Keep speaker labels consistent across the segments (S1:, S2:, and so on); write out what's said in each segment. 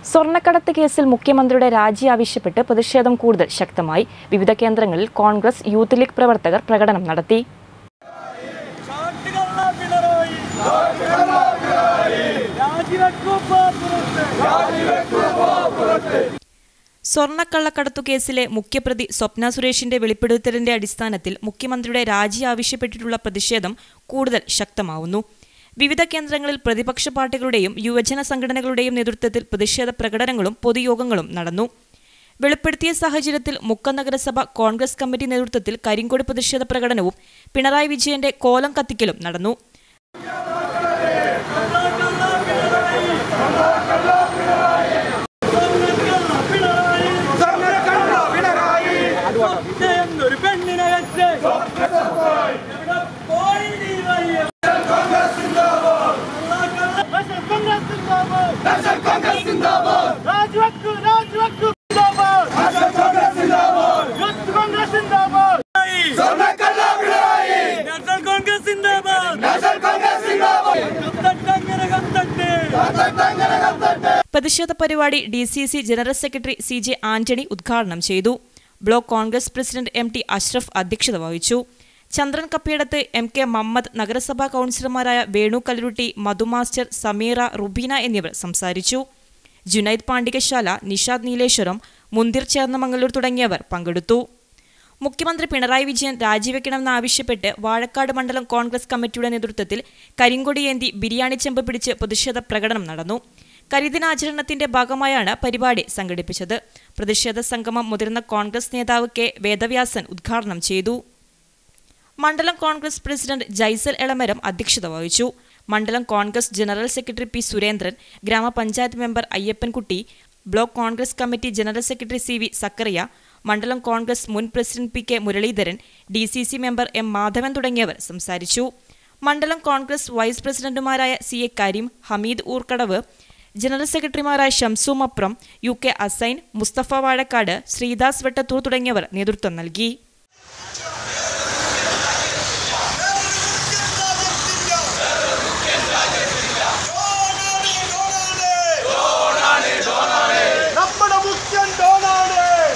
S1: സ്വർണ്ണക്കടത്ത് കേസിൽ മുഖ്യമന്ത്രിയുടെ രാജി ആവശ്യപ്പെട്ട് പ്രതിഷേധം കൂടുതൽ ശക്തമായി വിവിധ കേന്ദ്രങ്ങളിൽ കോൺഗ്രസ് യൂത്ത് ലീഗ് പ്രവർത്തകർ പ്രകടനം നടത്തി
S2: കാട്ടുകള്ള പിണറായി രാജിവെക്കൂ പുറത്ത്
S1: സ്വർണ്ണക്കള്ളക്കടത്തു കേസിലെ മുഖ്യപ്രതി സ്വപ്ന സുരേഷിന്റെ വെളിപ്പെടുത്തലിന്റെ അടിസ്ഥാനത്തിൽ മുഖ്യമന്ത്രിയുടെ രാജി ആവശ്യപ്പെട്ടിട്ടുള്ള പ്രതിഷേധം കൂടുതൽ ശക്തമാവുന്നു വിവിധ കേന്ദ്രങ്ങളിൽ പ്രതിപക്ഷ പാർട്ടികളുടെയും യുവജന സംഘടനകളുടെയും നേതൃത്വത്തിൽ പ്രതിഷേധ പ്രകടനങ്ങളും പൊതുയോഗങ്ങളും നടന്നു വെളിപ്പെടുത്തിയ സാഹചര്യത്തിൽ മുക്കം നഗരസഭ കോൺഗ്രസ് കമ്മിറ്റി നേതൃത്വത്തിൽ കരിങ്കോട് പ്രതിഷേധ പ്രകടനവും പിണറായി വിജയന്റെ കോലം കത്തിക്കലും നടന്നു
S2: എന്നൊരു പെണ്ണിനെ വെച്ച് എവിടെ പോയി നീ വയ്യ? കോൺഗ്രസ് സിന്ദാബാദ്. രാജിവെക്കൂ, രാജിവെക്കൂ, സിന്ദാബാദ്. യൂത്ത് കോൺഗ്രസ് സിന്ദാബാദ്. നാഷണൽ കോൺഗ്രസ് സിന്ദാബാദ്. കത്തട്ടെ, അങ്ങനെ കത്തട്ടെ.
S1: പ്രതിഷേധ പരിപാടി D C C general secretary C J Antony ഉദ്ഘാടനം ചെയ്തു block Congress president M T Ashraf അധ്യക്ഷത വഹിച്ചു ചന്ദ്രൻ കപ്പിയടത്ത് എം കെ മമ്മദ് നഗരസഭാ കൗൺസിലർമാരായ വേണു കല്ലരുട്ടി മധു മാസ്റ്റർ സമീറ റുബീന എന്നിവർ സംസാരിച്ചു ജുനൈദ് പാണ്ഡികശാല നിഷാദ് നീലേശ്വരം മുന്തിർ ചേർന്നമംഗലൂർ തുടങ്ങിയവർ പങ്കെടുത്തു മുഖ്യമന്ത്രി പിണറായി വിജയൻ രാജിവെക്കണമെന്നാവശ്യപ്പെട്ട് വാഴക്കാട് മണ്ഡലം കോൺഗ്രസ് കമ്മിറ്റിയുടെ നേതൃത്വത്തിൽ കരിങ്കൊടിയേന്തി ബിരിയാണി ചെമ്പ് പിടിച്ച് പ്രതിഷേധ പ്രകടനം നടന്നു കരിദിനാചരണത്തിന്റെ ഭാഗമായാണ് പരിപാടി സംഘടിപ്പിച്ചത് പ്രതിഷേധ സംഗമം മുതിർന്ന കോൺഗ്രസ് നേതാവ് കെ വേദവ്യാസൻ ഉദ്ഘാടനം ചെയ്തു മണ്ഡലം കോൺഗ്രസ് പ്രസിഡന്റ് ജൈസൽ എളമരം അധ്യക്ഷത വഹിച്ചു മണ്ഡലം Congress general secretary P Surendran ഗ്രാമപഞ്ചായത്ത് member Ayyappankutty block Congress committee general secretary C V Zakariya മണ്ഡലം കോൺഗ്രസ് മുൻ president P K Muraleedharan D C C member M Madhavan തുടങ്ങിയവർ സംസാരിച്ചു മണ്ഡലം കോൺഗ്രസ് വൈസ് പ്രസിഡന്റുമാരായ C A Kareem Hameed Oorkadavu general സെക്രട്ടറിമാരായ ഷംസു മപ്രം യു കെ അസൈൻ മുസ്തഫ വാഴക്കാട് ശ്രീദാസ് വെട്ടത്തൂർ തുടങ്ങിയവർ നേതൃത്വം നൽകി
S2: നമ്മുടെ മുഖ്യൻ ഡോണാണ്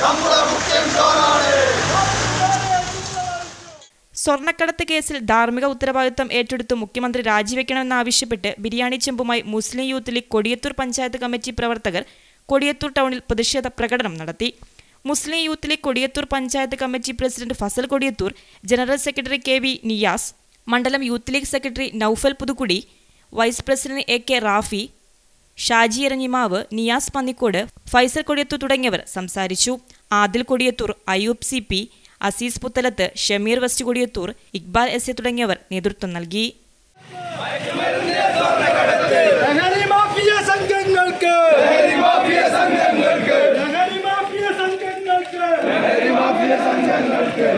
S1: സ്വർണ്ണക്കടത്ത് കേസിൽ ധാർമ്മിക ഉത്തരവാദിത്തം ഏറ്റെടുത്ത് മുഖ്യമന്ത്രി രാജിവെക്കണമെന്നാവശ്യപ്പെട്ട് ബിരിയാണി ചെമ്പുമായി Muslim youth league Kodiyathur panchayat committee പ്രവർത്തകർ കൊടിയത്തൂർ ടൗണിൽ പ്രതിഷേധ പ്രകടനം നടത്തി Muslim youth league Kodiyathur panchayat committee president Fazal Kodiyathur general secretary K V Niyas മണ്ഡലം youth league secretary Noufal Puthukkudi vice president A K Rafi Shaji Eranjimavu Niyas Pannikode Faisal Kodiyathur തുടങ്ങിയവർ സംസാരിച്ചു Adil Kodiyathur Ayoob C P Azeez Puthalath Shameer west Kodiyathur Iqbal S A തുടങ്ങിയവർ നേതൃത്വം നൽകി
S2: ലഹരി മാഫിയ സംഘങ്ങൾക്ക് ലഹരി മാഫിയ സംഘങ്ങൾക്ക് ലഹരി മാഫിയ സംഘങ്ങൾക്ക് ലഹരി മാഫിയ സംഘങ്ങൾക്ക്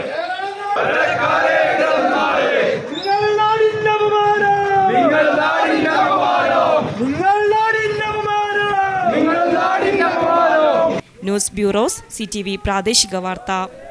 S2: നിങ്ങൾ നാടിന്റെ അപമാനം നിങ്ങൾ നാടിന്റെ അപമാനം നിങ്ങൾ നാടിന്റെ അപമാനം നിങ്ങൾ നാടിന്റെ അപമാനം
S1: news bureaus C T V പ്രാദേശിക വാർത്ത